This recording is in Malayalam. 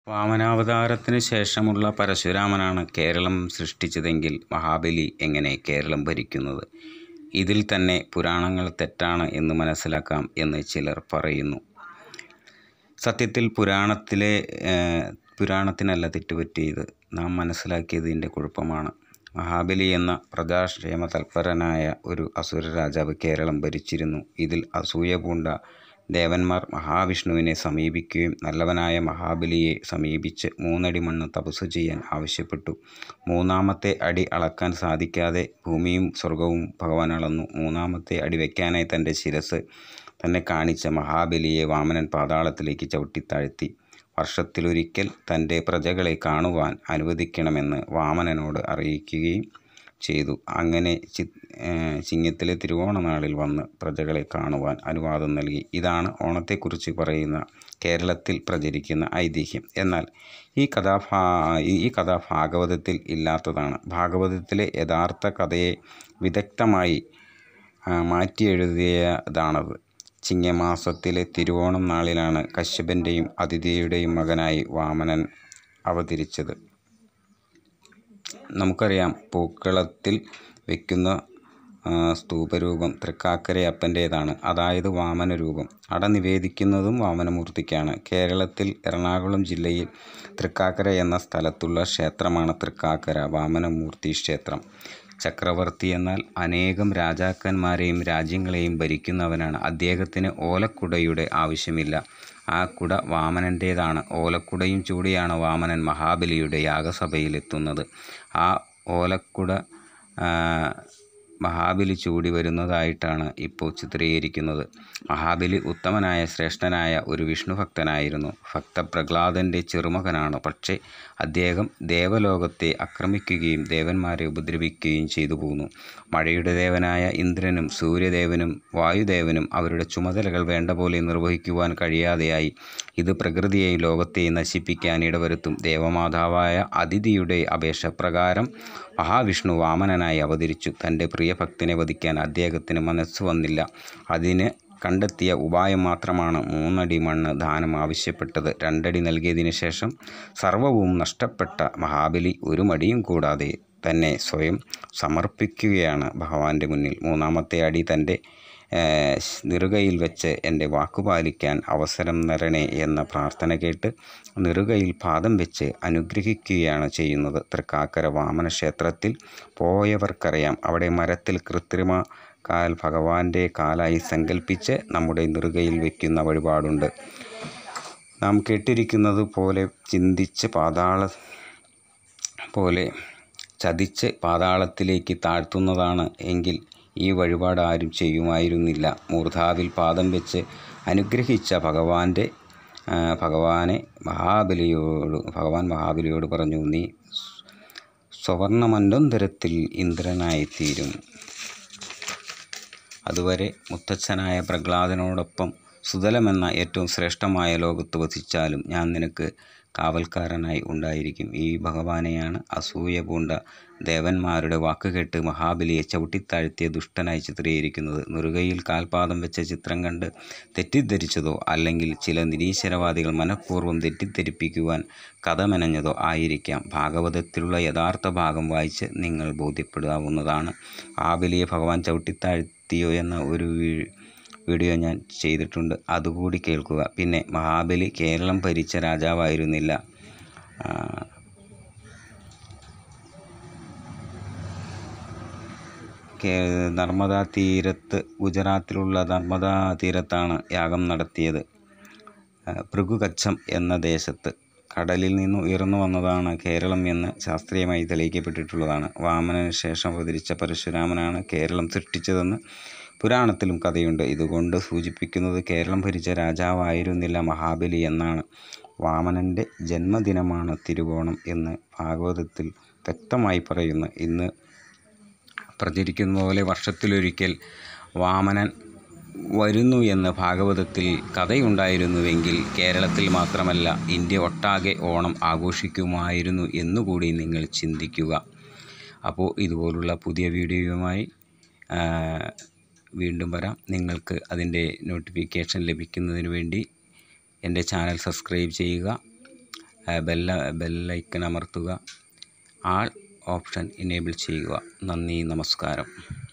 വാമനാവതാരത്തിന് ശേഷമുള്ള പരശുരാമനാണ് കേരളം സൃഷ്ടിച്ചതെങ്കിൽ മഹാബലി എങ്ങനെ കേരളം ഭരിക്കുന്നത് ഇതിൽ തന്നെ പുരാണങ്ങൾ തെറ്റാണ് എന്ന് മനസ്സിലാക്കാം എന്ന് ചിലർ പറയുന്നു സത്യത്തിൽ പുരാണത്തിലെ ഏഹ്, പുരാണത്തിനല്ല തെറ്റുപറ്റിയത് നാം മനസ്സിലാക്കിയതിൻ്റെ കുഴപ്പമാണ് മഹാബലി എന്ന പ്രജാക്ഷേമ തൽപരനായ ഒരു അസുര രാജാവ് കേരളം ഭരിച്ചിരുന്നു ഇതിൽ അസൂയ പൂണ്ട ദേവന്മാർ മഹാവിഷ്ണുവിനെ സമീപിക്കുകയും നല്ലവനായ മഹാബലിയെ സമീപിച്ച് മൂന്നടി മണ്ണ് തപസ് ചെയ്യാൻ ആവശ്യപ്പെട്ടു മൂന്നാമത്തെ അടി അളക്കാൻ സാധിക്കാതെ ഭൂമിയും സ്വർഗവും ഭഗവാൻ അളന്നു മൂന്നാമത്തെ അടി വയ്ക്കാനായി തൻ്റെ ശിരസ് തന്നെ കാണിച്ച മഹാബലിയെ വാമനൻ പാതാളത്തിലേക്ക് ചവിട്ടിത്താഴ്ത്തി വർഷത്തിലൊരിക്കൽ തൻ്റെ പ്രജകളെ കാണുവാൻ അനുവദിക്കണമെന്ന് വാമനനോട് അറിയിക്കുകയും ചെയ്തു അങ്ങനെ ചി ഏഹ് ചിങ്ങത്തിലെ തിരുവോണനാളിൽ വന്ന് പ്രജകളെ കാണുവാൻ അനുവാദം നൽകി ഇതാണ് ഓണത്തെക്കുറിച്ച് പറയുന്ന കേരളത്തിൽ പ്രചരിക്കുന്ന ഐതിഹ്യം എന്നാൽ ഈ കഥാഭാ ഈ കഥ ഭാഗവതത്തിൽ ഇല്ലാത്തതാണ് ഭാഗവതത്തിലെ യഥാർത്ഥ കഥയെ വിദഗ്ധമായി ആ, മാറ്റിയെഴുതിയതാണത് ചിങ്ങമാസത്തിലെ തിരുവോണം നാളിലാണ് കശ്യപൻ്റെയും അതിഥിയുടെയും മകനായി വാമനൻ അവതരിച്ചത് നമുക്കറിയാം പൂക്കളത്തിൽ വയ്ക്കുന്ന ആ, സ്തൂപരൂപം തൃക്കാക്കരയപ്പൻ്റേതാണ് അതായത് വാമന രൂപം അട നിവേദിക്കുന്നതും വാമനമൂർത്തിക്കാണ് കേരളത്തിൽ എറണാകുളം ജില്ലയിൽ തൃക്കാക്കര എന്ന സ്ഥലത്തുള്ള ക്ഷേത്രമാണ് തൃക്കാക്കര വാമനമൂർത്തി ക്ഷേത്രം ചക്രവർത്തി എന്നാൽ അനേകം രാജാക്കന്മാരെയും രാജ്യങ്ങളെയും ഭരിക്കുന്നവനാണ് അദ്ദേഹത്തിന് ഓലക്കുടയുടെ ആവശ്യമില്ല ആ കുട വാമനൻ്റേതാണ് ഓലക്കുടയും ചൂടിയാണ് വാമനൻ മഹാബലിയുടെ യാഗസഭയിലെത്തുന്നത് ആ ഓലക്കുട ആ, മഹാബലി ചൂടി വരുന്നതായിട്ടാണ് ഇപ്പോൾ ചിത്രീകരിക്കുന്നത് മഹാബലി ഉത്തമനായ ശ്രേഷ്ഠനായ ഒരു വിഷ്ണു ഭക്തനായിരുന്നു ഭക്തപ്രഹ്ലാദൻ്റെ ചെറുമകനാണ് പക്ഷേ അദ്ദേഹം ദേവലോകത്തെ ആക്രമിക്കുകയും ദേവന്മാരെ ഉപദ്രവിക്കുകയും ചെയ്തു പോന്നു മഴയുടെ ദേവനായ ഇന്ദ്രനും സൂര്യദേവനും വായുദേവനും അവരുടെ ചുമതലകൾ വേണ്ട പോലെ നിർവഹിക്കുവാൻ കഴിയാതെയായി ഇത് പ്രകൃതിയെയും ലോകത്തെയും നശിപ്പിക്കാൻ ഇടവരുത്തും ദേവമാതാവായ അതിഥിയുടെ അപേക്ഷ പ്രകാരം മഹാവിഷ്ണു വാമനനായി അവതരിച്ചു തൻ്റെ പ്രിയഭക്തനെ വധിക്കാൻ അദ്ദേഹത്തിന് മനസ്സ് വന്നില്ല അതിന് കണ്ടെത്തിയ ഉപായം മാത്രമാണ് മൂന്നടി മണ്ണ് ദാനം ആവശ്യപ്പെട്ടത് രണ്ടടി നൽകിയതിനു ശേഷം സർവവും നഷ്ടപ്പെട്ട മഹാബലി ഒരു മടിയും കൂടാതെ തന്നെ സ്വയം സമർപ്പിക്കുകയാണ് ഭഗവാന്റെ മുന്നിൽ മൂന്നാമത്തെ അടി തൻ്റെ ഏഹ്, നെറുകയിൽ വെച്ച് എൻ്റെ വാക്കു പാലിക്കാൻ അവസരം തരണേ എന്ന പ്രാർത്ഥന കേട്ട് നെറുകയിൽ പാദം വെച്ച് അനുഗ്രഹിക്കുകയാണ് ചെയ്യുന്നത് തൃക്കാക്കര വാമന ക്ഷേത്രത്തിൽ പോയവർക്കറിയാം അവിടെ മരത്തിൽ കൃത്രിമ കാൽ ഭഗവാന്റെ കാലായി സങ്കല്പിച്ച് നമ്മുടെ നെറുകയിൽ വയ്ക്കുന്ന വഴിപാടുണ്ട് നാം കേട്ടിരിക്കുന്നത് പോലെ ചിന്തിച്ച് പാതാള പോലെ ചതിച്ച് പാതാളത്തിലേക്ക് താഴ്ത്തുന്നതാണ് എങ്കിൽ ഈ വഴിപാട് ആരും ചെയ്യുമായിരുന്നില്ല മൂർധാവിൽ പാദം വെച്ച് അനുഗ്രഹിച്ച ഭഗവാന്റെ ആ, ഭഗവാനെ മഹാബലിയോട് ഭഗവാൻ മഹാബലിയോട് പറഞ്ഞു നീ സ്വർണ്ണമന്വന്തരത്തിൽ ഇന്ദ്രനായിത്തീരും അതുവരെ മുത്തച്ഛനായ പ്രഹ്ലാദനോടൊപ്പം സുതലമെന്ന ഏറ്റവും ശ്രേഷ്ഠമായ ലോകത്ത് വസിച്ചാലും ഞാൻ നിനക്ക് കാവൽക്കാരനായി ഉണ്ടായിരിക്കും ഈ ഭഗവാനെയാണ് അസൂയ പൂണ്ട ദേവന്മാരുടെ വാക്കുകേട്ട് മഹാബലിയെ ചവിട്ടിത്താഴ്ത്തിയ ദുഷ്ടനായി ചിത്രീകരിക്കുന്നത് നുറുകയിൽ കാൽപാദം വെച്ച ചിത്രം കണ്ട് തെറ്റിദ്ധരിച്ചതോ അല്ലെങ്കിൽ ചില നിരീശ്വരവാദികൾ മനഃപൂർവ്വം തെറ്റിദ്ധരിപ്പിക്കുവാൻ കഥ മെനഞ്ഞതോ ആയിരിക്കാം ഭാഗവതത്തിലുള്ള യഥാർത്ഥ ഭാഗം വായിച്ച് നിങ്ങൾ ബോധ്യപ്പെടാവുന്നതാണ് മഹാബലിയെ ഭഗവാൻ ചവിട്ടിത്താഴ്ത്തിയോ എന്ന ഒരു വീ- വീഡിയോ ഞാൻ ചെയ്തിട്ടുണ്ട് അതുകൂടി കേൾക്കുക പിന്നെ മഹാബലി കേരളം ഭരിച്ച രാജാവായിരുന്നില്ല ആ, കേ- നർമ്മദാ തീരത്ത് ഗുജറാത്തിലുള്ള നർമ്മദാ തീരത്താണ് യാഗം നടത്തിയത് ആ, ഭൃഗുകച്ചം എന്ന ദേശത്ത് കടലിൽ നിന്ന് ഉയർന്നു വന്നതാണ് കേരളം എന്ന് ശാസ്ത്രീയമായി തെളിയിക്കപ്പെട്ടിട്ടുള്ളതാണ് വാമനന് ശേഷം അവതരിച്ച പരശുരാമനാണ് കേരളം സൃഷ്ടിച്ചതെന്ന് പുരാണത്തിലും കഥയുണ്ട് ഇതുകൊണ്ട് സൂചിപ്പിക്കുന്നത് കേരളം ഭരിച്ച രാജാവായിരുന്നില്ല മഹാബലി എന്നാണ് വാമനൻ്റെ ജന്മദിനമാണ് തിരുവോണം എന്ന് ഭാഗവതത്തിൽ വ്യക്തമായി പറയുന്നു ഇന്ന് പ്രചരിക്കുന്ന പോലെ വർഷത്തിലൊരിക്കൽ വാമനൻ വരുന്നു എന്ന് ഭാഗവതത്തിൽ കഥയുണ്ടായിരുന്നുവെങ്കിൽ കേരളത്തിൽ മാത്രമല്ല ഇന്ത്യ ഒട്ടാകെ ഓണം ആഘോഷിക്കുമായിരുന്നു എന്നുകൂടി നിങ്ങൾ ചിന്തിക്കുക അപ്പോൾ ഇതുപോലുള്ള പുതിയ വീഡിയോയുമായി ആ, വീണ്ടും വരാം നിങ്ങൾക്ക് അതിൻ്റെ നോട്ടിഫിക്കേഷൻ ലഭിക്കുന്നതിന് വേണ്ടി എൻ്റെ ചാനൽ സബ്സ്ക്രൈബ് ചെയ്യുക ബെല്ല ബെല്ലൈക്കൺ അമർത്തുക ആൾ ഓപ്ഷൻ ഇനേബിൾ ചെയ്യുക നന്ദി നമസ്കാരം